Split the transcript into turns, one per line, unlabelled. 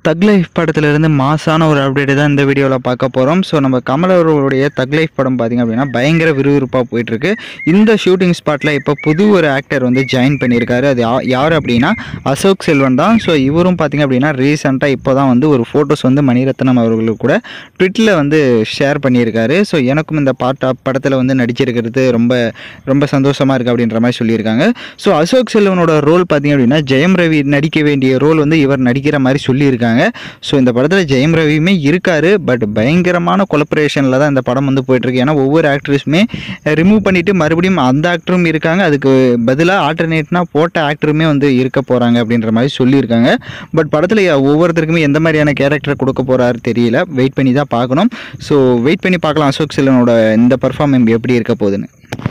தக் லைஃப் படத்துலேருந்து மாசான ஒரு அப்டேட் தான் இந்த வீடியோவில் பார்க்க போகிறோம் ஸோ நம்ம கமல் அவர்களுடைய தக் லைஃப் படம் பார்த்திங்க அப்படின்னா பயங்கர விறுவிறுப்பாக போயிட்டுருக்கு இந்த ஷூட்டிங் ஸ்பாட்டில் இப்போ புது ஒரு ஆக்டர் வந்து ஜாயின் பண்ணியிருக்காரு அது யா- யார் அப்படின்னா அசோக் செல்வன் தான் ஸோ இவரும் பார்த்திங்க அப்படின்னா ரீசெண்டாக இப்போ தான் வந்து ஒரு ஃபோட்டோஸ் வந்து மணிரத்னம் அவர்களுக்கு கூட ட்விட்டரில் வந்து ஷேர் பண்ணியிருக்காரு ஸோ எனக்கும் இந்த பாட்ட படத்தில் வந்து நடிச்சிருக்கிறது ரொம்ப ரொம்ப சந்தோஷமாக இருக்குது அப்படின்ற மாதிரி சொல்லியிருக்காங்க ஸோ அசோக் செல்வனோட ரோல் பார்த்திங்க அப்படின்னா ஜெயம் ரவி நடிக்க வேண்டிய ரோல் வந்து இவர் நடிக்கிற மாதிரி சொல்லியிருக்காங்க ஸோ இந்த படத்தில் ஜெயம் ரவியுமே இருக்காரு பட் பயங்கரமான கொலபரேஷனில் தான் இந்த படம் வந்து போயிட்டுருக்கு ஏன்னா ஒவ்வொரு ஆக்டர்ஸுமே ரிமூவ் பண்ணிவிட்டு மறுபடியும் அந்த ஆக்டரும் இருக்காங்க அதுக்கு பதிலாக ஆல்டர்னேட்னா போட்ட ஆக்டருமே வந்து இருக்க போகிறாங்க அப்படின்ற மாதிரி சொல்லியிருக்காங்க பட் படத்தில் ஒவ்வொருத்தருக்குமே எந்த மாதிரியான கேரக்டர் கொடுக்க போகிறாரு தெரியல வெயிட் பண்ணி தான் பார்க்கணும் ஸோ வெயிட் பண்ணி பார்க்கலாம் அசோக் செல்வனோட இந்த பர்ஃபார்மன்ஸ் எப்படி இருக்க போகுதுன்னு